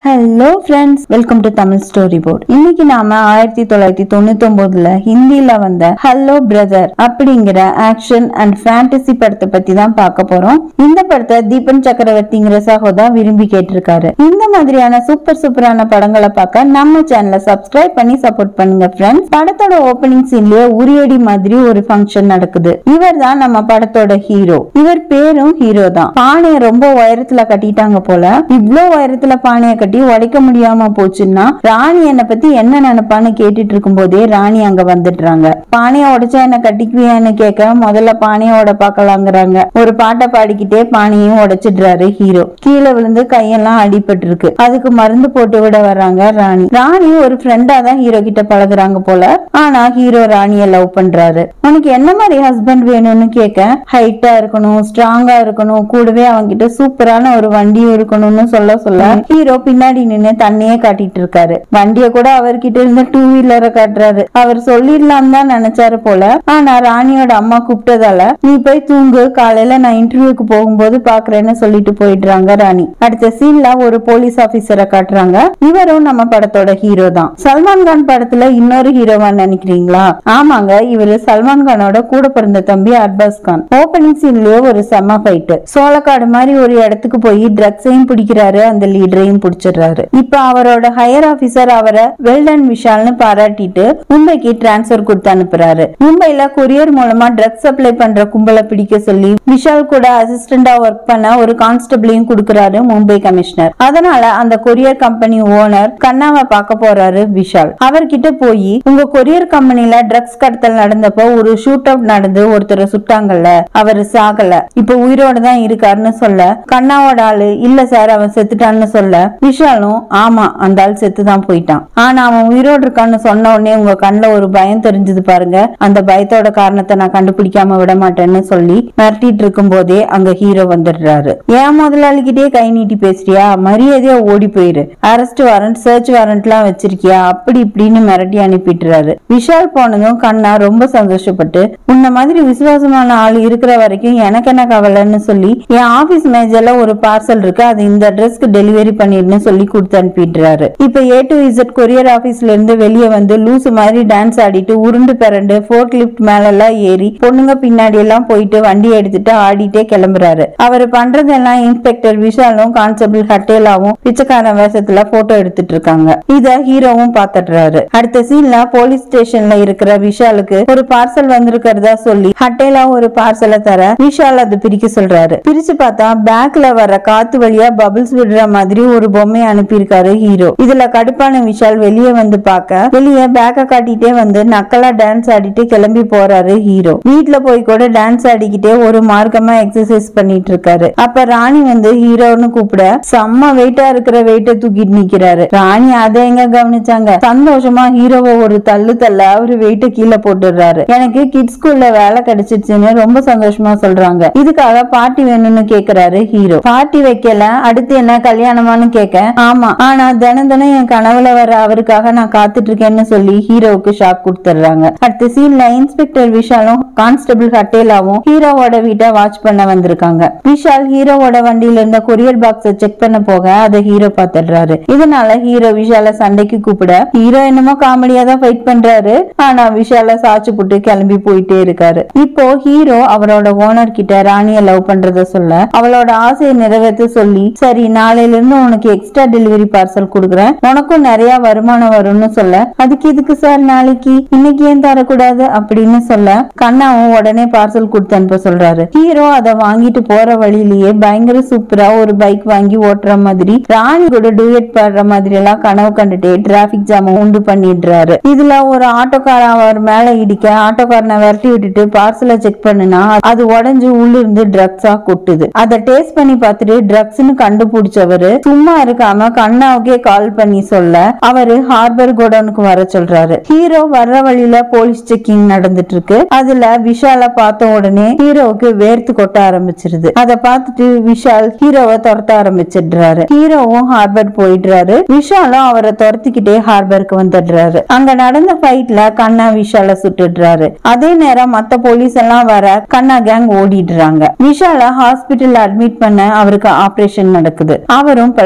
hello friends welcome to Tamil story board இன்னைக்கு நாம ஆயிரத்தி தொள்ளாயிரத்தி தொண்ணூத்தி ஒன்பதுல ஹிந்தில வந்த ஹலோ பிரதர் அப்படிங்கிற ஆக்ஷன் அண்ட் ஃபேண்டசி படத்தை பத்தி தான் பார்க்க போறோம் இந்த படத்தை தீபன் சக்கரவர்த்திங்கிற சகோதா விரும்பி கேட்டிருக்காரு இந்த மாதிரியான சூப்பர் சூப்பரான படங்களை பார்க்க நம்ம சேனலை சப்ஸ்கிரைப் பண்ணி சப்போர்ட் பண்ணுங்க ஃப்ரெண்ட்ஸ் படத்தோட ஓபனிங் சீன்லயே உரியடி மாதிரி ஒரு ஃபங்க்ஷன் நடக்குது இவர் தான் நம்ம படத்தோட ஹீரோ இவர் பேரும் ஹீரோ தான் பானையை ரொம்ப உயரத்துல கட்டிட்டாங்க போல இவ்ளோ உயரத்துல பானையை கட்டி உடைக்க முடியாம போச்சுன்னா ராணி என்ன பத்தி என்ன நினைப்பான்னு கேட்டுட்டு இருக்கும் போதே ராணி அங்க வந்துடுறாங்க பானையை உடைச்சா என்ன கட்டிக்குவியான்னு கேட்க முதல்ல பானையை உட பாக்கலாங்கிறாங்க ஒரு பாட்டை பாடிக்கிட்டே பானையும் உடைச்சிடுறாரு ஹீரோ கீழே விழுந்து கையெல்லாம் அடிபட்டு இருக்கு அதுக்கு மருந்து போட்டு விட வர்றாங்க ராணி ராணி ஒரு ஃப்ரெண்டா தான் ஹீரோ கிட்ட பழகுறாங்க போல ஆனா ஹீரோ ராணிய லவ் பண்றாரு உனக்கு என்ன மாதிரி ஹஸ்பண்ட் வேணும்னு கேட்க ஹைட்டா இருக்கணும் ஸ்ட்ராங்கா இருக்கணும் கூடவே அவன்கிட்ட சூப்பரான ஒரு வண்டியும் இருக்கணும்னு சொல்ல சொல்ல ஹீரோ பின்னாடி நின்னு தண்ணியே காட்டிட்டு இருக்காரு வண்டிய கூட அவர்கிட்ட இருந்த டூ வீலரை காட்டுறாரு அவர் சொல்லிடலாம் தான் நினைச்சாரு போல ஆனா ராணியோட அம்மா கூப்பிட்டதால நீ போய் தூங்கு காலையில நான் இன்டர்வியூக்கு போகும்போது பாக்குறேன்னு சொல்லிட்டு போயிடுறாங்க ராணி அடுத்த சீன்ல ஒரு போலீஸ் ஆபீசரை காட்டுறாங்க இவரும் நம்ம படத்தோட ஹீரோ தான் சல்மான் கான் படத்துல இன்னொரு ஹீரோவா நினைக்கிறீங்களா ஆமாங்க இவரு சல்மான் கானோட கூட பிறந்த தம்பி அர்பாஸ் கான் ஓபனிங் சீன்லயே ஒரு செம்ம ஃபைட் சோளக்காடு மாதிரி ஒரு இடத்துக்கு போய் ட்ரக்ஸையும் பிடிக்கிறாரு அந்த லீடரையும் பிடிச்சிடுறாரு இப்ப அவரோட ஹையர் ஆபீசர் அவரை வெல்டன் விஷால்னு பாராட்டிட்டு மும்பைக்கு டிரான்ஸ்பர் கொடுத்து அனுப்புறாரு மும்பைல கொரியர் மூலமா ட்ரக்ஸ் சப்ளை பண்ற கும்பலை பிடிக்க சொல்லி விஷால் கூட அசிஸ்டண்டா ஒர்க் பண்ண ஒரு கான்ஸ்டபிளையும் கொடுக்கறாரு மும்பை கமிஷனர் அதனால அந்த கொரியர் கம்பெனி ஓனர் கண்ணாவை பார்க்க போறாரு விஷால் அவர்கிட்ட போய் உங்க கொரியர் கம்பெனில ட்ரக்ஸ் கடத்தல் நடந்தப்போ ஒரு ஷூட் அவுட் நடந்து ஒருத்தரை சுட்டாங்கல்ல அவரு சாகல இப்ப உயிரோட தான் இருக்காருன்னு சொல்ல கண்ணாவோட ஆளு இல்ல சார் அவன் செத்துட்டான்னு சொல்ல விஷாலும் ஆமா அந்த ஆள் செத்து தான் போயிட்டான் ஆனா அவன் உயிரோடு இருக்கான்னு சொன்ன உடனே உங்க கண்ணுல ஒரு பயம் தெரிஞ்சது பாருங்க அந்த பயத்தோட காரணத்தை நான் கண்டுபிடிக்காம விட மாட்டேன்னு சொல்லி மிரட்டிட்டு இருக்கும் போதே அங்க ஹீரோ வந்துடுறாரு ஏன் முதலாளிகிட்டே கை நீட்டி பேசுறியா மரியாதையா ஓடி போயிரு அரெஸ்ட் வாரண்ட் சர்ச் வாரண்ட் எல்லாம் வச்சிருக்கியா அப்படி இப்படின்னு மிரட்டி அனுப்பிட்டுறாரு விஷால் போனதும் கண்ணா ரொம்ப சந்தோஷப்பட்டு உன்ன மாதிரி விசுவாசமான ஆள் இருக்கிற வரைக்கும் எனக்கு என்ன கவலைன்னு சொல்லி என் ஆபீஸ் மேஜர்ல ஒரு பார்சல் இருக்கு அது இந்த அட்ரஸ்க்கு டெலிவரி பண்ணிடுன்னு சொல்லி கொடுத்து அனுப்பிடுறாரு இப்ப ஏ டு இசட் கொரியர் ஆபீஸ்ல இருந்து வெளியே வந்து லூசு மாதிரி டான்ஸ் ஆடிட்டு உருண்டு பிறண்டு ஃபோர்க் லிப்ட் மேல எல்லாம் ஏறி பொண்ணுங்க பின்னாடி எல்லாம் போயிட்டு வண்டி எடுத்துட்டு ஆடிட்டே கிளம்புறாரு அவர் பண்றதெல்லாம் இன்ஸ்பெக்டர் விஷாலும் கான்ஸ்டபிள் ஹட்டேலாவும் பிச்சைக்காரன் வேஷத்துல போட்டோ எடுத்துட்டு இருக்காங்க இத ஹீரோவும் பாத்துடுறாரு அடுத்த சீன்ல போலீஸ் ஸ்டேஷன்ல இருக்கிற விஷாலுக்கு ஒரு பார்சல் வந்திருக்கிறதா சொல்லி ஹட்டேலா ஒரு பார்சலை தர விஷால் அது பிரிக்க சொல்றாரு பிரிச்சு பார்த்தா பேக்ல வர்ற காத்து வழியா பபிள்ஸ் விடுற மாதிரி ஒரு பொம்மையை அனுப்பியிருக்காரு ஹீரோ இதுல கடுப்பான விஷால் வெளியே வந்து பார்க்க வெளியே பேக்க காட்டிட்டே வந்து நக்கலா டான்ஸ் ஆடிட்டு கிளம்பி போறாரு ஹீரோ வீட்ல போய் கூட டான்ஸ் ஆடிக்கிட்டே ஒரு மார்க்கமா எக்ஸசைஸ் பண்ணிட்டு இருக்காரு அப்ப ராணி வந்து ஹீரோன்னு கூப்பிட செம்ம வெயிட்டா இருக்கிற வெயிட்ட தூக்கிட்டு நிக்கிறாரு ராணி அதை எங்க கவனிச்சாங்க சந்தோஷமா ஹீரோவை ஒரு தள்ளு தள்ள அவரு வெயிட்ட கீழே போட்டுடுறாரு எனக்கு கிட்ஸ் ஸ்கூல்ல வேலை கிடைச்சிருச்சுன்னு ரொம்ப சந்தோஷமா சொல்றாங்க இதுக்காக பார்ட்டி வேணும்னு கேக்குறாரு ஹீரோ பார்ட்டி வைக்கல அடுத்து என்ன கல்யாணமான்னு கேட்க ஆமா ஆனா தினம் தினம் என் கனவுல வர அவருக்காக நான் காத்துட்டு இருக்கேன்னு சொல்லி ஹீரோவுக்கு ஷாக் கொடுத்துறாங்க அடுத்த சீன்ல இன்ஸ்பெக்டர் விஷாலும் கான்ஸ்டபிள் ஹட்டேலாவும் ஹீரோவோட வீட்டை வாட்ச் பண்ண வந்திருக்காங்க விஷால் ஹீரோவோட வண்டியில இருந்த கொரியர் பாக்ஸ செக் பண்ண போக அதை ஹீரோ பாத்துடுறாரு இதனால ஹீரோ விஷால சண்டைக்கு கூப்பிட ஹீரோ என்னமோ காமெடியா தான் ஃபைட் பண்றாரு ஆனா விஷால சாச்சு போட்டு கிளம்பி போயிட்டே இருக்காரு இப்போ ஹீரோ அவரோட ஓனர் கிட்ட ராணிய லவ் பண்றத சொல்ல அவளோட ஆசையை நிறைவேற்ற சொல்லி சரி நாளையில இருந்து உனக்கு எக்ஸ்ட்ரா டெலிவரி பார்சல் கொடுக்குறேன் உனக்கும் நிறைய வருமானம் வரும்னு சொல்ல அதுக்கு இதுக்கு சார் நாளைக்கு இன்னைக்கு ஏன் தரக்கூடாது அப்படின்னு சொல்ல கண்ணாவும் உடனே பார்சல் கொடுத்து அனுப்ப சொல்றாரு ஹீரோ அதை வாங்கிட்டு போற வழியிலேயே பயங்கர சூப்பரா ஒரு பைக் வாங்கி ஓட்டுற மாதிரி ராணி கூட டூயட் பாடுற மாதிரி எல்லாம் கனவு கண்டுட்டே டிராபிக் ஜாம உண்டு பண்ணிடுறாரு இதுல ஒரு ஆட்டோக்கார அவர் மேல இடிக்க ஆட்டோக்காரனை விரட்டி விட்டுட்டு பார்சலை செக் பண்ணுனா அது உடைஞ்சு உள்ள இருந்து ட்ரக்ஸா கொட்டுது அதை டேஸ்ட் பண்ணி பார்த்துட்டு ட்ரக்ஸ்னு கண்டுபிடிச்சவரு சும்மா இருக்காம கண்ணாவுக்கே கால் பண்ணி சொல்ல அவரு ஹார்பர் கோடவுனுக்கு வர சொல்றாரு ஹீரோ வர்ற வழியில போலீஸ் செக்கிங் நடந்துட்டு இருக்கு அதுல விஷால பார்த்த உடனே ஹீரோவுக்கு வேர்த்து கொட்ட ஆரம்பிச்சிருது அதை பார்த்துட்டு விஷால் ஹீரோவை துரத்த ஆரம்பிச்சிடுறாரு ஹீரோவும் ஹார்பர் போயிடுறாரு விஷாலும் அவரை துரத்திக்கிட்டே ஹார்பருக்கு வந்துடுறாரு அங்க நடந்த ஃபைட்ல கண்ணா விஷால சுட்டுடுறாரு அதே நேரம் மத்த போலீஸ் எல்லாம் வர கண்ணா கேங் ஓடிடுறாங்க விஷால ஹாஸ்பிட்டல் அட்மிட் பண்ண அவருக்கு ஆபரேஷன் நடக்குது அவரும் பிழைச்சிடுறாரு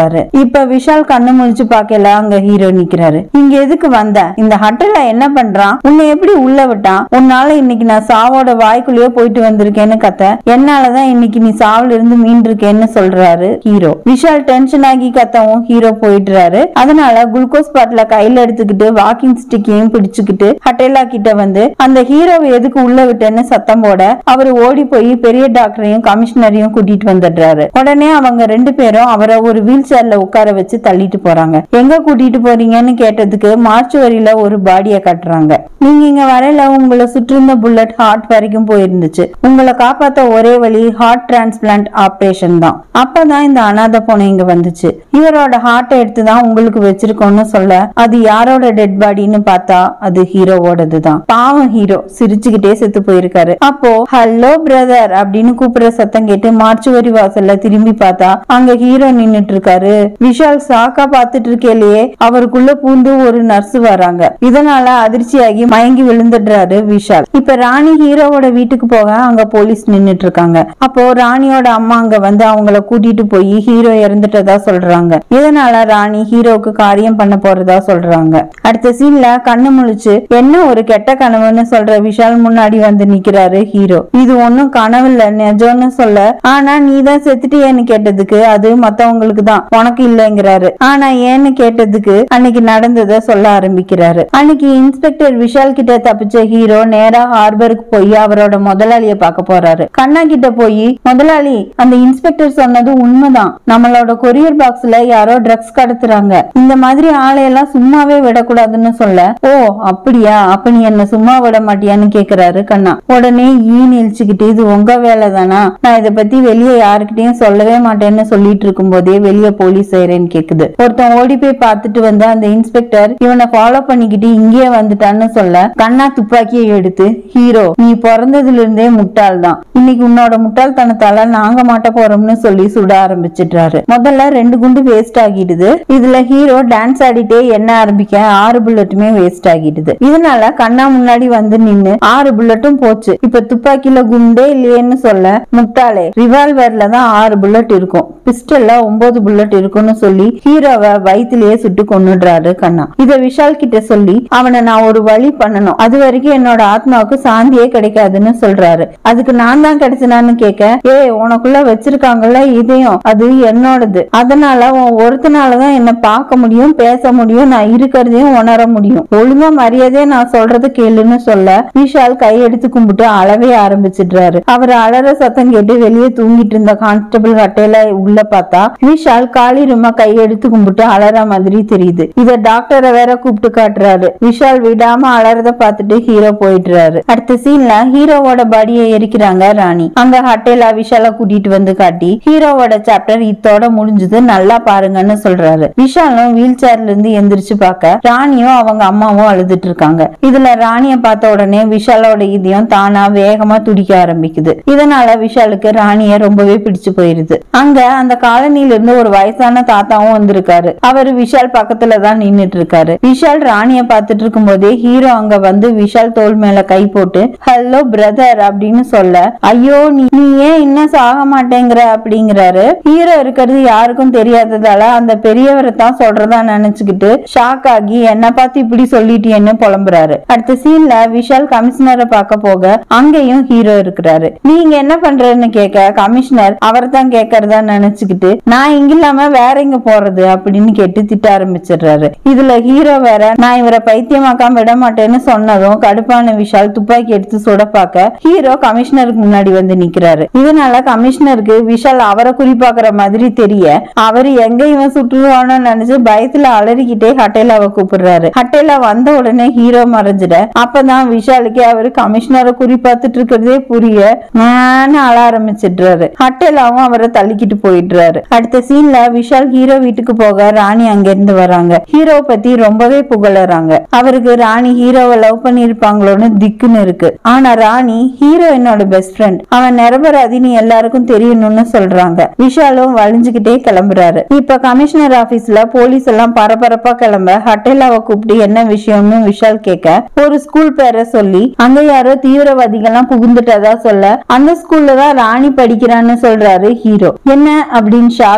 சொல்றாரு இப்ப விஷால் கண்ணு முழிச்சு பார்க்கல அங்க ஹீரோ நிக்கிறாரு இங்க எதுக்கு வந்த இந்த ஹட்டல்ல என்ன பண்றான் உன்னை எப்படி உள்ள விட்டான் உன்னால இன்னைக்கு நான் சாவோட வாய்க்குள்ளேயே போயிட்டு வந்திருக்கேன்னு கத்த என்னாலதான் இன்னைக்கு நீ சாவுல இருந்து மீண்டிருக்கேன்னு சொல்றாரு ஹீரோ விஷால் டென்ஷன் ஆகி கத்தவும் ஹீரோ போயிடுறாரு அதனால குளுக்கோஸ் பாட்டில கையில எடுத்துக்கிட்டு வாக்கிங் ஸ்டிக்கையும் பிடிச்சுக்கிட்டு ஹட்டேலா கிட்ட வந்து அந்த ஹீரோவை எதுக்கு உள்ள விட்டேன்னு சத்தம் போட அவர் ஓடி போய் பெரிய டாக்டரையும் கமிஷனரையும் கூட்டிட்டு வந்துடுறாரு உடனே அவங்க ரெண்டு பேரும் அவரை ஒரு வீல் சேர்ல உட்கார வச்சு தள்ளிட்டு போறாங்க எங்க கூட்டிட்டு போறீங்கன்னு கேட்டதுக்கு மார்ச்சுவரியில ஒரு பாடியை காட்டுறாங்க நீங்க இங்க வரையில உங்களை சுற்றிருந்த புல்லட் ஹார்ட் வரைக்கும் போயிருந்துச்சு உங்களை காப்பாத்த ஒரே வழி ஹார்ட் டிரான்ஸ்பிளான்ட் ஆபரேஷன் தான் அப்பதான் இந்த அனாதை போன இங்க வந்துச்சு இவரோட ஹார்ட்டை எடுத்து தான் உங்களுக்கு வச்சிருக்கோம்னு சொல்ல அது யாரோட டெட் பாடின்னு பார்த்தா அது ஹீரோவோடது தான் பாவம் ஹீரோ சிரிச்சுக்கிட்டே செத்து போயிருக்காரு அப்போ ஹலோ பிரதர் அப்படின்னு கூப்பிடுற சத்தம் கேட்டு மார்ச்சுவரி வாசல்ல திரும்பி பார்த்தா அங்க ஹீரோ நின்னுட்டு இருக்காரு விஷால் சாக்கா பாத்துட்டு இருக்கேலையே அவருக்குள்ள பூந்து ஒரு நர்ஸ் வராங்க இதனால அதிர்ச்சியாகி மயங்கி விழுந்துடுறாரு விஷால் இப்ப ராணி ஹீரோவோட வீட்டுக்கு போக அங்க போலீஸ் நின்னுட்டு இருக்காங்க அப்போ ராணியோட அம்மா அங்க வந்து அவங்கள கூட்டிட்டு போய் ஹீரோ இறந்துட்டதா சொல்றாங்க இதனால ராணி ஹீரோவுக்கு காரியம் பண்ண போறதா சொல்றாங்க அடுத்த சீன்ல கண்ணு முழிச்சு என்ன ஒரு கெட்ட கனவுன்னு சொல்ற விஷால் முன்னாடி வந்து நிக்கிறாரு ஹீரோ இது ஒண்ணும் கனவு இல்ல நிஜம்னு சொல்ல ஆனா நீ தான் செத்துட்டியேன்னு கேட்டதுக்கு அது மத்தவங்களுக்கு தான் உனக்கு இல்லைங்கிறாரு ஆனா ஏன்னு கேட்டதுக்கு அன்னைக்கு நடந்ததை சொல்ல ஆரம்பிக்கிறாரு அன்னைக்கு இன்ஸ்பெக்டர் விஷால் கிட்ட தப்பிச்ச ஹீரோ நேரா ஹார்பருக்கு போய் அவரோட முதலாளிய பார்க்க போறாரு கண்ணா கிட்ட போய் முதலாளி அந்த இன்ஸ்பெக்டர் சொன்னது உண்மைதான் நம்மளோட கொரியர் பாக்ஸ்ல யாரோ ட்ரக்ஸ் கடத்துறாங்க இந்த மாதிரி ஆளையெல்லாம் சும்மாவே விடக்கூடாதுன்னு சொல்ல ஓ அப்படியா அப்ப நீ என்ன சும்மா விட மாட்டியான்னு கேக்குறாரு கண்ணா உடனே ஈ நிழிச்சுக்கிட்டு இது உங்க வேலை தானா நான் இத பத்தி வெளியே யாருக்கிட்டயும் சொல்லவே மாட்டேன்னு சொல்லிட்டு இருக்கும் போதே வெளியே போலீஸ் சைரன் கேக்குது ஒருத்தன் ஓடி போய் பார்த்துட்டு வந்து அந்த இன்ஸ்பெக்டர் இவனை ஃபாலோ பண்ணிக்கிட்டு இங்கேயே வந்துட்டான்னு சொல்ல கண்ணா துப்பாக்கியை எடுத்து ஹீரோ நீ பிறந்ததுல இருந்தே முட்டாள் தான் இன்னைக்கு உன்னோட முட்டாள்தனத்தால நாங்க மாட்ட போறோம்னு சொல்லி சுட ஆரம்பிச்சிடுறாரு முதல்ல ரெண்டு குண்டு வேஸ்ட் ஆகிடுது இதுல ஹீரோ டான்ஸ் ஆடிட்டே என்ன ஆரம்பிக்க ஆறு புல்லட்டுமே வேஸ்ட் ஆகிடுது இதனால கண்ணா முன்னாடி வந்து நின்னு ஆறு புல்லட்டும் போச்சு இப்ப துப்பாக்கில குண்டே இல்லையேன்னு சொல்ல முட்டாளே ரிவால்வர்ல தான் ஆறு புல்லட் இருக்கும் பிஸ்டல்ல ஒன்பது புல்லட் இருக்கும்னு சொல்லி ஹீரோவை வயித்திலேயே சுட்டு கொன்னுடுறாரு கண்ணா இத விஷால் கிட்ட சொல்லி அவனை நான் ஒரு வழி பண்ணணும் அது வரைக்கும் என்னோட ஆத்மாவுக்கு சாந்தியே கிடைக்காதுன்னு சொல்றாரு அதுக்கு நான் தான் கிடைச்சனான்னு கேட்க ஏ உனக்குள்ள வச்சிருக்காங்கல்ல இதையும் அது என்னோடது அதனால உன் ஒருத்தனாலதான் என்ன பார்க்க முடியும் பேச முடியும் நான் இருக்கிறதையும் உணர முடியும் ஒழுங்கா மரியாதையா நான் சொல்றத கேளுன்னு சொல்ல விஷால் கையெடுத்து கும்பிட்டு அழவே ஆரம்பிச்சிடுறாரு அவர் அலற சத்தம் கேட்டு வெளியே தூங்கிட்டு இருந்த கான்ஸ்டபிள் கட்டையில உள்ள பார்த்தா விஷால் காலி ரூமா கையெடுத்து கும்பிட்டு அலற மாதிரி தெரியுது இத டாக்டரை வேற கூப்பிட்டு காட்டுறாரு விஷால் விடாம அலறத பார்த்துட்டு ஹீரோ போயிடுறாரு அடுத்த சீன்ல ஹீரோவோட பாடியை எரிக்கிறாங்க ராணி அங்க ஹட்டேலா விஷால கூட்டிட்டு வந்து காட்டி ஹீரோவோட சாப்டர் இத்தோட முடிஞ்சது நல்லா பாருங்கன்னு சொல்றாரு விஷாலும் வீல் சேர்ல இருந்து எந்திரிச்சு பார்க்க ராணியும் அவங்க அம்மாவும் அழுதுட்டு இருக்காங்க இதுல ராணிய பார்த்த உடனே விஷாலோட இதயம் தானா வேகமா துடிக்க ஆரம்பிக்குது இதனால விஷாலுக்கு ராணிய ரொம்பவே பிடிச்சு போயிருது அங்க அந்த காலனில இருந்து ஒரு வயசான தாத்தாவும் வந்திருக்காரு அவரு விஷால் பக்கத்துல தான் நின்னுட்டு இருக்காரு விஷால் ராணிய பார்த்துட்டு இருக்கும் போதே ஹீரோ அங்க வந்து விஷால் தோள் மேல கை போட்டு ஹலோ பிரதர் அப்படின்னு சொல்ல ஐயோ நீ நீ ஏன் இன்னும் சாக மாட்டேங்கிற அப்படிங்கிறாரு ஹீரோ இருக்கிறது யாருக்கும் தெரியாததால அந்த பெரியவரை தான் சொல்றதா நினைச்சுக்கிட்டு ஷாக் ஆகி என்ன பார்த்து இப்படி சொல்லிட்டியேன்னு புலம்புறாரு அடுத்த சீன்ல விஷால் கமிஷனரை பார்க்க போக அங்கேயும் ஹீரோ இருக்கிறாரு நீங்க என்ன பண்றேன்னு கேட்க கமிஷனர் அவர் தான் கேட்கறதா நினைச்சுக்கிட்டு நான் இங்க இல்லாம வேற எங்க போறது அப்படின்னு கேட்டு திட்ட ஆரம்பிச்சிடுறாரு இதுல ஹீரோ வேற நான் இவரை பைத்தியமாக்காம விட மாட்டேன்னு சொன்னதும் கடுப்பான விஷால் துப்பாக்கி எடுத்து சுட பார்க்க ஹீரோ கமிஷனருக்கு முன்னாடி வந்து நிக்கிறாரு இதனால கமிஷனருக்கு விஷால் அவரை குறிப்பாக்குற மாதிரி தெரிய அவரு எங்க இவன் சுட்டுருவானோ நினைச்சு பயத்துல அலறிக்கிட்டே ஹட்டேலாவை கூப்பிடுறாரு ஹட்டேலா வந்த உடனே ஹீரோ மறைஞ்சிட அப்பதான் விஷாலுக்கு அவரு கமிஷனரை குறிப்பாத்துட்டு இருக்கிறதே புரிய ஆன்னு அழ ஆரம்பிச்சிடுறாரு ஹட்டேலாவும் அவரை தள்ளிக்கிட்டு போயிடுறாரு அடுத்த சீன்ல விஷால் ஹீரோ வீட்டுக்கு போக ராணி அங்க இருந்து வராங்க ஹீரோ பத்தி ரொம்பவே புகழறாங்க அவருக்கு ராணி ஹீரோவை லவ் பண்ணிருப்பாங்களோன்னு திக்குன்னு இருக்கு ஆனா ராணி ஹீரோ என்னோட பெஸ்ட் ஃப்ரெண்ட் அவன் நிரபராதின்னு எல்லாருக்கும் தெரியணும்னு சொல்றாங்க விஷாலும் வலிஞ்சுக்கிட்டே கிளம்புறாரு இப்ப கமிஷனர் ஆபீஸ்ல போலீஸ் எல்லாம் பரபரப்பா கிளம்ப ஹட்டேலாவை கூப்பிட்டு என்ன விஷயம்னு விஷால் கேட்க ஒரு ஸ்கூல் பேரை சொல்லி அங்க யாரோ தீவிரவாதிகள்லாம் புகுந்துட்டதா சொல்ல அந்த ஸ்கூல்ல தான் ராணி படிக்கிறான்னு சொல்றாரு ஹீரோ என்ன அப்படின்னு ஷாக் ஆகி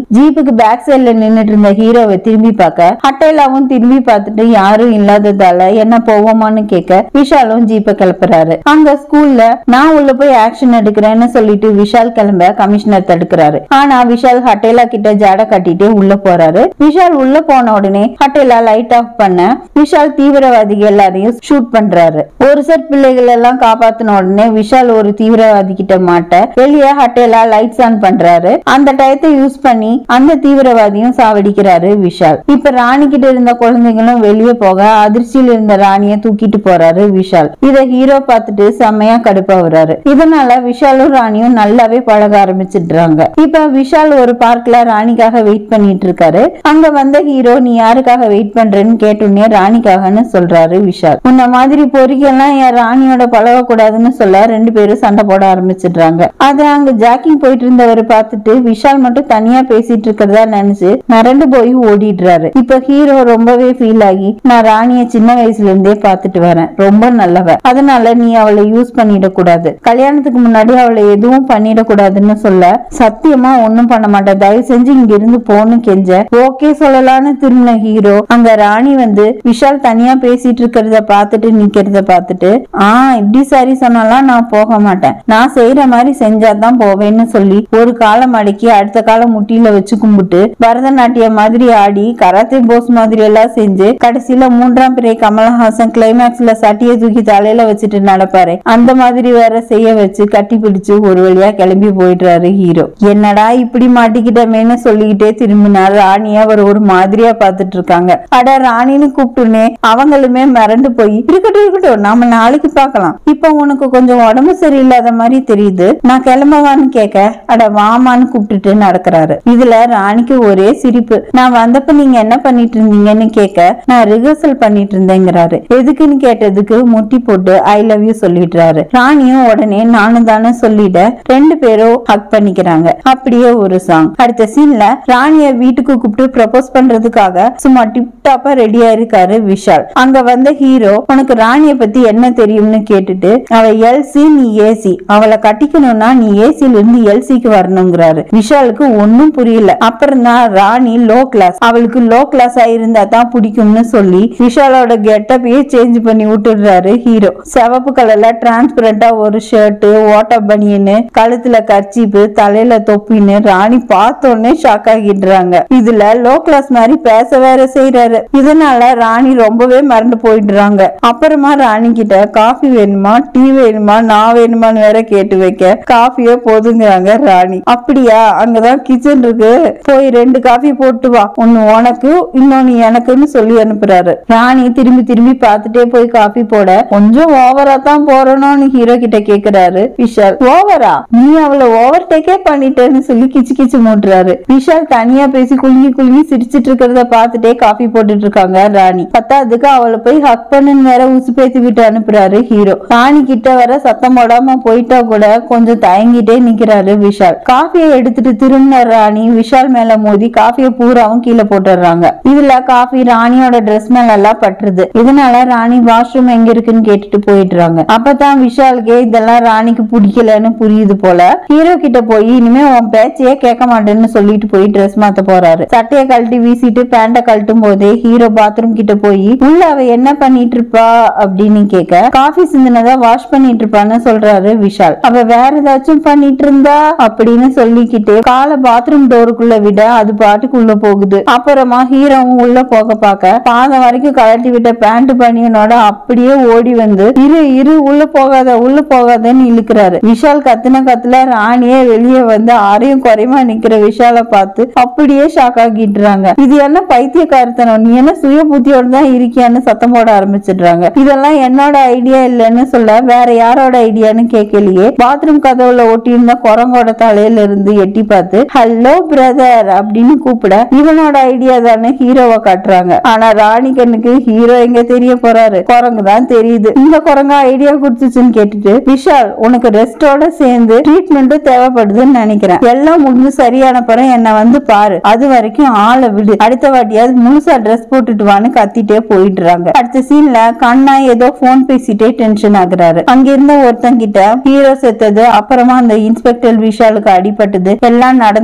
ஜீப்புக்கு பேக் சைடுல நின்னுட்டு இருந்த ஹீரோவை திரும்பி பார்க்க ஹட்டேலாவும் திரும்பி பார்த்துட்டு யாரும் இல்லாததால என்ன போவோமான்னு கேட்க விஷாலும் ஜீப்பை கிளப்புறாரு அங்க ஸ்கூல்ல நான் உள்ள போய் ஆக்ஷன் எடுக்கிறேன்னு சொல்லிட்டு விஷால் கிளம்ப கமிஷனர் தடுக்கிறாரு ஆனா விஷால் ஹட்டேலா கிட்ட ஜாட கட்டிட்டு உள்ள போறாரு விஷால் உள்ள போன உடனே ஹட்டேலா லைட் ஆஃப் பண்ண விஷால் தீவிரவாதிகள் எல்லாரையும் ஷூட் பண்றாரு ஒரு செட் பிள்ளைகள் எல்லாம் காப்பாத்தின உடனே விஷால் ஒரு தீவிரவாதி கிட்ட மாட்ட வெளியே ஹட்டேலா லைட்ஸ் ஆன் பண்றாரு அந்த டயத்தை யூஸ் பண்ணி அந்த தீவிரவாதியும் சாவடிக்கிறாரு விஷால் இப்ப ராணி கிட்ட இருந்த குழந்தைகளும் வெளியே போக அதிர்ச்சியில் இருந்த ராணிய தூக்கிட்டு போறாரு விஷால் இத ஹீரோ பார்த்துட்டு செம்மையா கடுப்பாவுறாரு இதனால விஷாலும் ராணியும் நல்லாவே பழக ஆரம்பிச்சிடுறாங்க இப்ப விஷால் ஒரு பார்க்ல ராணிக்காக வெயிட் பண்ணிட்டு இருக்காரு அங்க வந்த ஹீரோ நீ யாருக்காக வெயிட் பண்றேன்னு கேட்டுனே ராணிக்காகன்னு சொல்றாரு விஷால் உன்ன மாதிரி பொறிக்கெல்லாம் என் ராணியோட பழக கூடாதுன்னு சொல்ல ரெண்டு பேரும் சண்டை போட ஆரம்பிச்சிடுறாங்க அத அங்க ஜாக்கிங் போயிட்டு இருந்தவர் பார்த்துட்டு விஷால் மட்டும் தனியா பேசிட்டு இருக்கிறதா நினைச்சு மிரண்டு போய் ஓடிடுறாரு இப்ப ஹீரோ ரொம்பவே ஃபீல் ஆகி நான் ராணிய சின்ன வயசுல இருந்தே பார்த்துட்டு வரேன் ரொம்ப நல்லவ அதனால நீ அவளை யூஸ் பண்ணிட கூடாது கல்யாணத்துக்கு முன்னாடி அவளை எதுவும் பண்ணிட கூடாதுன்னு சொல்ல சத்தியமா ஒண்ணும் பண்ண மாட்டேன் தயவு செஞ்சு இங்க இருந்து போன்னு கெஞ்ச ஓகே சொல்லலாம்னு திரும்பின ஹீரோ அங்க ராணி வந்து விஷால் தனியா பேசிட்டு இருக்கிறத பார்த்துட்டு நிக்கிறத பார்த்துட்டு ஆ இப்படி சரி சொன்னாலாம் நான் போக மாட்டேன் நான் செய்யற மாதிரி செஞ்சாதான் போவேன்னு சொல்லி ஒரு காலம் அடக்கி அடுத்த காலம் முட்டியில வச்சு கும்பிட்டு பரதநாட்டியம் மாதிரி ஆடி கராத்தே போஸ் மாதிரி எல்லாம் செஞ்சு கடைசியில மூன்றாம் பிறை கமலஹாசன் கிளைமேக்ஸ்ல சட்டியை தூக்கி தலையில வச்சுட்டு நடப்பாரு அந்த மாதிரி வேற செய்ய வச்சு கட்டி பிடிச்சு ஒரு வழியா கிளம்பி போயிடுறாரு ஹீரோ என்னடா இப்படி மாட்டிக்கிட்டமேன்னு சொல்லிக்கிட்டே திரும்பினா ராணிய அவர் ஒரு மாதிரியா பார்த்துட்டு இருக்காங்க அட ராணின்னு கூப்பிட்டுனே அவங்களுமே மிரண்டு போய் இருக்கட்டும் இருக்கட்டும் நாம நாளைக்கு பார்க்கலாம் இப்ப உனக்கு கொஞ்சம் உடம்பு சரியில்லாத மாதிரி தெரியுது நான் கிளம்பவான்னு கேட்க அட வாமான்னு கூப்பிட்டுட்டு நடக்கிறாரு இதுல ராணிக்கு ஒரே சிரிப்பு நான் வந்தப்ப நீங்க என்ன பண்ணிட்டு இருந்தீங்கன்னு கேட்க நான் ரிஹர்சல் பண்ணிட்டு இருந்தேங்கிறாரு எதுக்குன்னு கேட்டதுக்கு முட்டி போட்டு ஐ லவ் யூ சொல்லிடுறாரு ராணியும் உடனே நானும் தானே சொல்லிட ரெண்டு பேரும் ஹக் பண்ணிக்கிறாங்க அப்படியே ஒரு சாங் அடுத்த சீன்ல ராணிய வீட்டுக்கு கூப்பிட்டு ப்ரப்போஸ் பண்றதுக்காக சும்மா டிப் டாப்பா ரெடியா இருக்காரு விஷால் அங்க வந்த ஹீரோ உனக்கு ராணிய பத்தி என்ன தெரியும்னு கேட்டுட்டு அவ எல்சி நீ ஏசி அவளை கட்டிக்கணும்னா நீ ஏசில இருந்து எல்சிக்கு வரணுங்கிறாரு விஷாலுக்கு ஒன்னும் புரியல அப்புறம் தான் ராணி லோ கிளாஸ் அவளுக்கு லோ கிளாஸா இருந்தா தான் பிடிக்கும்னு சொல்லி விஷாலோட கெட்டப்பையே சேஞ்ச் பண்ணி விட்டுடுறாரு ஹீரோ சிவப்பு கலர்ல டிரான்ஸ்பரண்டா ஒரு ஷர்ட் ஓட்ட பனியனு கழுத்துல கர்ச்சீப்பு தலையில தொப்பின்னு ராணி பார்த்த உடனே ஷாக் ஆகிடுறாங்க இதுல லோ கிளாஸ் மாதிரி பேச வேற செய்யறாரு இதனால ராணி ரொம்பவே மறந்து போயிடுறாங்க அப்புறமா ராணி கிட்ட காஃபி வேணுமா டீ வேணுமா நான் வேணுமான்னு வேற கேட்டு வைக்க காஃபியே போதுங்கிறாங்க ராணி அப்படியா அங்கதான் கிச்சன் இருக்கு போய் ரெண்டு காஃபி போட்டு வா ஒன்னு உனக்கு இன்னொன்னு எனக்குன்னு சொல்லி அனுப்புறாரு ராணி திரும்பி திரும்பி பார்த்துட்டே போய் காஃபி போட கொஞ்சம் ஓவரா தான் போறணும்னு ஹீரோ கிட்ட கேக்குறாரு விஷால் ஓவரா நீ அவளை ஓவர் டேக்கே பண்ணிட்டேன்னு சொல்லி கிச்சு கிச்சு மூட்டுறாரு விஷால் தனியா பேசி குலுங்கி குலுங்கி சிரிச்சிட்டு இருக்கிறத பார்த்துட்டே காஃபி போட்டுட்டு இருக்காங்க ராணி பத்தாவதுக்கு அவளை போய் ஹக் பண்ணுன்னு வேற உசு பேத்தி விட்டு அனுப்புறாரு ஹீரோ ராணி கிட்ட வர சத்தம் போடாம போயிட்டா கூட கொஞ்சம் தயங்கிட்டே நிக்கிறாரு விஷால் காஃபியை எடுத்துட்டு திரும்பின ராணி விஷால் மேல மோதி காஃபியை பூராவும் கீழே போட்டுடுறாங்க இதுல காஃபி ராணியோட ட்ரெஸ் மேல எல்லாம் பட்டுருது இதனால ராணி வாஷ்ரூம் எங்க இருக்குன்னு கேட்டுட்டு போயிடுறாங்க அப்பதான் விஷாலுக்கே இதெல்லாம் ராணிக்கு பிடிக்கலன்னு புரியுது போல ஹீரோ கிட்ட போய் இனிமே உன் பேச்சையே கேட்க மாட்டேன்னு சொல்லிட்டு போய் ட்ரெஸ் மாத்த போறாரு சட்டையை கழட்டி வீசிட்டு பேண்ட கழட்டும் போதே ஹீரோ பாத்ரூம் கிட்ட போய் உள்ள அவ என்ன பண்ணிட்டு இருப்பா அப்படின்னு கேட்க காஃபி சிந்தினதா வாஷ் பண்ணிட்டு இருப்பான்னு சொல்றாரு விஷால் அவ வேற ஏதாச்சும் பண்ணிட்டு இருந்தா அப்படின்னு சொல்லிக்கிட்டு காலை பாத்ரூம் டோருக்குள்ள விட அது பாட்டுக்குள்ள போகுது அப்புறமா ஹீரோவும் உள்ள போக பார்க்க பாதம் வரைக்கும் கழட்டி விட்ட பேண்ட் பனியனோட அப்படியே ஓடி வந்து இரு இரு உள்ள போகாத உள்ள போகாதன்னு இழுக்கிறாரு விஷால் கத்துன கத்துல ராணியே வெளியே வந்து ஆரையும் குறையுமா நிக்கிற விஷாலை பார்த்து அப்படியே ஷாக் ஆகிடுறாங்க இது என்ன பைத்தியக்காரத்தனம் நீ என்ன சுய புத்தியோட தான் இருக்கியான்னு சத்தம் போட ஆரம்பிச்சிடுறாங்க இதெல்லாம் என்னோட ஐடியா இல்லைன்னு சொல்ல வேற யாரோட ஐடியான்னு கேட்கலையே பாத்ரூம் கதவுல ஒட்டி இருந்த குரங்கோட தலையில இருந்து எட்டி பார்த்து ஹலோ பிரதர் அப்படின்னு கூப்பிட இவனோட ஐடியா தானே ஹீரோவை காட்டுறாங்க ஆனா ராணி கண்ணுக்கு ஹீரோ எங்க தெரிய போறாரு குரங்கு தான் தெரியுது இந்த குரங்கா ஐடியா கொடுத்துச்சுன்னு கேட்டுட்டு விஷால் உனக்கு ரெஸ்டோட சேர்ந்து ட்ரீட்மெண்ட்டும் தேவைப்படுதுன்னு நினைக்கிறேன் எல்லாம் முடிஞ்சு சரியான பிறகு என்ன வந்து பாரு அது வரைக்கும் ஆளை விடு அடுத்த வாட்டியாவது முழுசா ட்ரெஸ் போட்டுட்டு வான்னு கத்திட்டே போயிடுறாங்க அடுத்த சீன்ல கண்ணா ஏதோ போன் பேசிட்டே டென்ஷன் ஆகுறாரு அங்க இருந்த ஒருத்தங்கிட்ட ஹீரோ செத்தது அப்புறமா அந்த இன்ஸ்பெக்டர் விஷாலுக்கு அடிபட்டது எல்லாம் நடந்ததால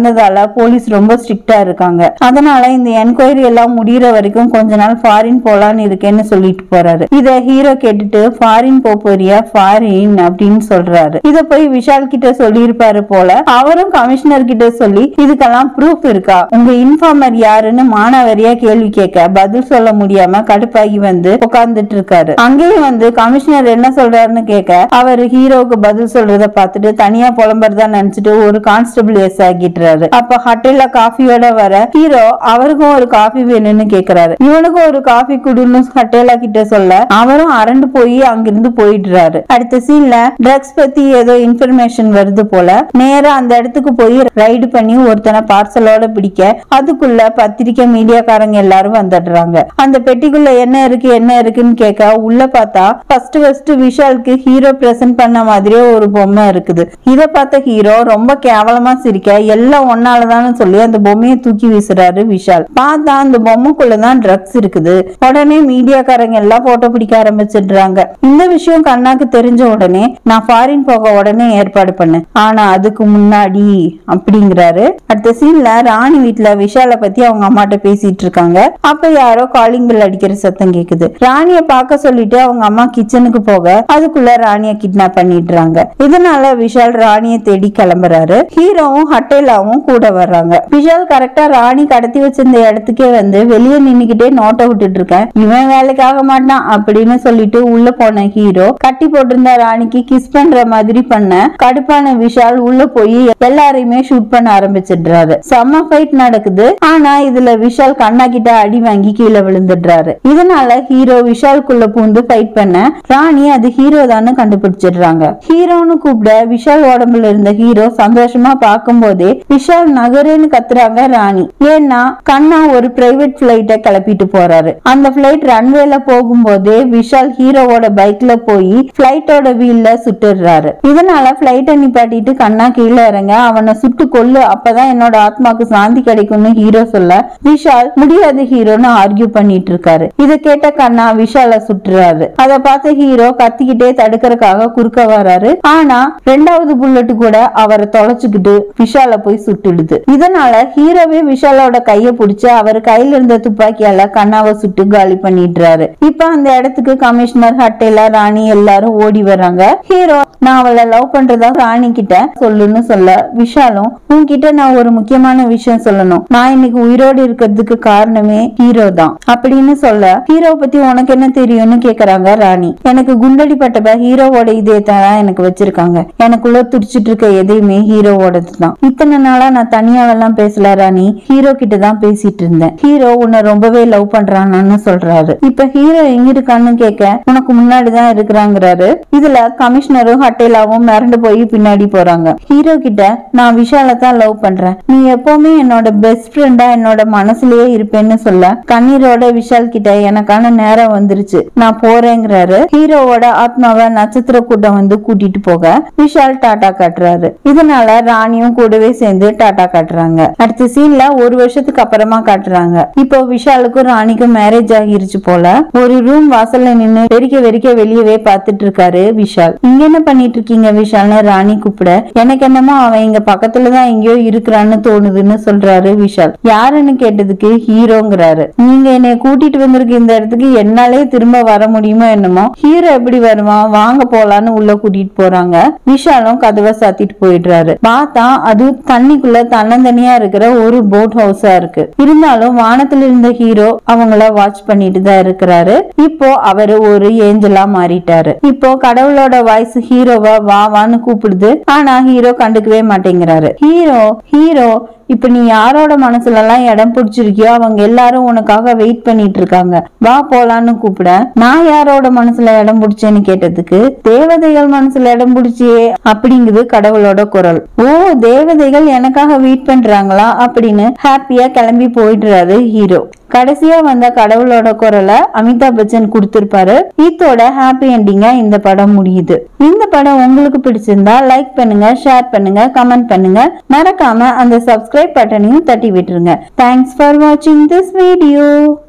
போலீஸ் ரொம்ப ஸ்ட்ரிக்டா இருக்காங்க அதனால இந்த என்கொயரி எல்லாம் முடியற வரைக்கும் கொஞ்ச நாள் ஃபாரின் போலான்னு இருக்கேன்னு சொல்லிட்டு போறாரு இத ஹீரோ கேட்டுட்டு ஃபாரின் போறியா ஃபாரின் அப்படின்னு சொல்றாரு இத போய் விஷால் கிட்ட சொல்லியிருப்பாரு போல அவரும் கமிஷனர் கிட்ட சொல்லி இதுக்கெல்லாம் ப்ரூஃப் இருக்கா உங்க இன்ஃபார்மர் யாருன்னு மானாவரியா கேள்வி கேட்க பதில் சொல்ல முடியாம கடுப்பாகி வந்து உட்கார்ந்துட்டு இருக்காரு அங்கேயும் வந்து கமிஷனர் என்ன சொல்றாருன்னு கேட்க அவர் ஹீரோவுக்கு பதில் சொல்றத பார்த்துட்டு தனியா புலம்புறதா நினைச்சிட்டு ஒரு கான்ஸ்டபிள் எஸ் ஆகிட்டுறாரு அப்ப ஹோட்டல்ல காஃபியோட வர ஹீரோ அவருக்கும் ஒரு காஃபி வேணும்னு கேக்குறாரு இவனுக்கும் ஒரு காஃபி குடுன்னு ஹட்டேலா கிட்ட சொல்ல அவரும் அரண்டு போய் அங்கிருந்து போயிடுறாரு அடுத்த சீன்ல ட்ரக்ஸ் பத்தி ஏதோ இன்ஃபர்மேஷன் வருது போல நேரா அந்த இடத்துக்கு போய் ரைடு பண்ணி ஒருத்தனை பார்சலோட பிடிக்க அதுக்குள்ள பத்திரிக்கை மீடியாக்காரங்க எல்லாரும் வந்துடுறாங்க அந்த பெட்டிக்குள்ள என்ன இருக்கு என்ன இருக்குன்னு கேட்க உள்ள பார்த்தா ஃபர்ஸ்ட் ஃபர்ஸ்ட் விஷாலுக்கு ஹீரோ பிரசன்ட் பண்ண மாதிரியே ஒரு பொம்மை இருக்குது இத பார்த்த ஹீரோ ரொம்ப கேவலமா சிரிக்க எல்லாம் ஒன்னாலதான்னு சொல்லி அந்த பொம்மையை தூக்கி வீசுறாரு விஷால் பார்த்தா அந்த பொம்மைக்குள்ளதான் ட்ரக்ஸ் இருக்குது உடனே மீடியாக்காரங்க எல்லாம் போட்டோ பிடிக்க ஆரம்பிச்சிடுறாங்க இந்த விஷயம் கண்ணாக்கு தெரிஞ்ச உடனே நான் ஃபாரின் போக உடனே ஏற்பாடு பண்ணேன் ஆனா அதுக்கு முன்னாடி அப்படிங்கிறாரு அடுத்த சீன்ல ராணி வீட்ல விஷால பத்தி அவங்க அம்மாட்ட பேசிட்டு இருக்காங்க அப்ப யாரோ காலிங் பில் அடிக்கிற சத்தம் கேக்குது ராணிய பார்க்க சொல்லிட்டு அவங்க அம்மா கிச்சனுக்கு போக அதுக்குள்ள ராணிய கிட்னாப் பண்ணிடுறாங்க இதனால விஷால் ராணிய தேடி கிளம்புறாரு ஹீரோவும் ஹட்டேலாவும் கூட வர்றாங்க விஷால் கரெக்டா ராணி கடத்தி வச்சிருந்த இடத்துக்கே வந்து வெளியே நின்னுக்கிட்டே நோட்டை விட்டுட்டு இருக்கேன் இவன் வேலைக்கு ஆக மாட்டான் அப்படின்னு சொல்லிட்டு உள்ள போன ஹீரோ கட்டி போட்டிருந்த ராணிக்கு கிஸ் பண்ற மாதிரி பண்ண கடுப்பான விஷால் உள்ள போய் எல்லாரையுமே ஷூட் பண்ண ஆரம்பிச்சிடுறாரு செம்ம ஃபைட் நடக்குது ஆனா இதுல விஷால் கண்ணா கிட்ட அடி வாங்கி கீழே விழுந்துடுறாரு இதனால ஹீரோ விஷாலுக்குள்ள பூந்து ஃபைட் பண்ண ராணி அது ஹீரோ தான் கண்டுபிடிச்சிடுறாங்க ஹீரோன்னு கூப்பிட விஷால் உடம்புல இருந்த ஹீரோ சந்தோஷமா பார்க்கும் போதே விஷால் நகருன்னு கத்துறாங்க ராணி ஏன்னா கண்ணா ஒரு பிரைவேட் பிளைட்ட கிளப்பிட்டு போறாரு அந்த பிளைட் ரன்வேல போகும்போதே விஷால் ஹீரோவோட பைக்ல போய் பிளைட்டோட வீல்ல சுட்டுறாரு இதனால பிளைட்டை நிப்பாட்டிட்டு கண்ணா கீழே இறங்க அவனை சுட்டு கொல்லு அப்பதான் என்னோட ஆத்மாக்கு சாந்தி கிடைக்கும்னு ஹீரோ சொல்ல விஷால் முடியாது ஹீரோன்னு ஆர்கியூ பண்ணிட்டு இருக்காரு இத கேட்ட கண்ணா விஷால சுட்டுறாரு அத பார்த்த ஹீரோ கத்திக்கிட்டே தடுக்கறதுக்காக குறுக்க வராரு ஆனா ரெண்டாவது புல்லட் கூட அவரை தொலைச்சுக்கிட்டு விஷால போய் சுட்டுடுது இதனால ஹீரோவே விஷாலோட கைய பிடிச்சு அவர் கையில இருந்த துப்பாக்கியால கண்ணாவை சுட்டு காலி பண்ணிடுறாரு இப்ப அந்த இடத்துக்கு கமிஷனர் ஹட்டேலா ராணி எல்லாரும் ஓடி வர்றாங்க ஹீரோ நான் அவளை லவ் பண்றதா ராணி கிட்ட சொல்லுன்னு சொல்ல விஷாலும் உன்கிட்ட நான் ஒரு முக்கியமான விஷயம் சொல்லணும் நான் இன்னைக்கு உயிரோடு இருக்கிறதுக்கு காரணமே ஹீரோ தான் அப்படின்னு சொல்ல ஹீரோ பத்தி உனக்கு என்ன தெரியும்னு கேக்குறாங்க ராணி எனக்கு குண்டடிப்பட்டப்ப ஹீரோவோட இதயத்தை தான் எனக்கு வச்சிருக்காங்க எனக்குள்ள துடிச்சிட்டு இருக்க எதையுமே ஹீரோவோடது தான் இத்தனை நாளா நான் தனியாவெல்லாம் பேசல ராணி ஹீரோ கிட்ட தான் பேசிட்டு இருந்தேன் ஹீரோ உன்னை ரொம்பவே லவ் பண்றான்னு சொல்றாரு இப்ப ஹீரோ எங்க இருக்கான்னு கேட்க உனக்கு முன்னாடிதான் இருக்கிறாங்கிறாரு இதுல கமிஷனரும் ஹட்டேலாவும் மிரண்டு போய் பின்னாடி போறாங்க ஹீரோ கிட்ட நான் விஷால தான் லவ் பண்றேன் நீ எப்பவுமே என்னோட பெஸ்ட் ஃப்ரெண்டா என்னோட மனசுலயே இருப்பேன்னு சொல்ல கண்ணீரோட விஷால் கிட்ட எனக்கான நேரம் வந்துருச்சு நான் போறேங்கிறாரு ஹீரோவோட ஆத்மாவை நட்சத்திர கூட்டம் வந்து கூட்டிட்டு போக விஷால் டாடா காட்டுறாரு இதனால ராணியும் கூடவே சேர்ந்து டாடா காட்டுறாங்க அடுத்த சீன்ல ஒரு வருஷத்துக்கு அப்புறமா காட்டுறாங்க இப்போ விஷாலுக்கும் ராணிக்கும் மேரேஜ் ஆகிருச்சு போல ஒரு ரூம் வாசல்ல நின்னு வெறிக்க வெறிக்க வெளியவே பார்த்துட்டு இருக்காரு விஷால் இங்க என்ன பண்ணிட்டு இருக்கீங்க விஷால்னு ராணி கூப்பிட எனக்கு என்னமோ அவன் இங்க பக்கத்துலதான் எங்கேயோ இருக்கிறான்னு தோணுதுன்னு சொல்றாரு விஷால் யாருன்னு கேட்டதுக்கு ஹீரோங்கிறாரு நீங்க என்னை கூட்டிட்டு வந்திருக்க இந்த இடத்துக்கு என்னாலே திரும்ப வர முடியுமோ என்னமோ ஹீரோ எப்படி வருவான் வாங்க போலான்னு உள்ள கூட்டிட்டு போறாங்க விஷாலும் கதவை சாத்திட்டு போயிடுறாரு பார்த்தா அது தண்ணிக்குள்ள தன்னந்தனியா இருக்கிற ஒரு போட் ஹவுஸா இருக்கு இருந்தாலும் வானத்துல இருந்த ஹீரோ அவங்கள வாட்ச் பண்ணிட்டு தான் இருக்கிறாரு இப்போ அவரு ஒரு ஏஞ்சலா மாறிட்டாரு இப்போ கடவுளோட வாய்ஸ் ஹீரோவை வா வான்னு கூப்பிடுது ஆனா ஹீரோ கண்டுக்கவே மாட்டேங்கிறாரு ஹீரோ ஹீரோ இப்ப நீ யாரோட மனசுல எல்லாம் இடம் பிடிச்சிருக்கியோ அவங்க எல்லாரும் உனக்காக வெயிட் பண்ணிட்டு இருக்காங்க வா போலான்னு கூப்பிட நான் யாரோட மனசுல இடம் பிடிச்சேன்னு கேட்டதுக்கு தேவதைகள் மனசுல இடம் பிடிச்சியே அப்படிங்குது கடவுளோட குரல் ஓ தேவதைகள் எனக்காக வெயிட் பண்றாங்களா அப்படின்னு ஹாப்பியா கிளம்பி போயிடுறாரு ஹீரோ கடைசியா வந்த கடவுளோட குரலை அமிதாப் பச்சன் கொடுத்திருப்பாரு இதோட ஹாப்பி எண்டிங்கா இந்த படம் முடியுது இந்த படம் உங்களுக்கு பிடிச்சிருந்தா லைக் பண்ணுங்க ஷேர் பண்ணுங்க கமெண்ட் பண்ணுங்க மறக்காம அந்த சப்ஸ்கிரைப் பட்டனையும் தட்டி விட்டுருங்க தேங்க்ஸ் ஃபார் வாட்சிங் திஸ் வீடியோ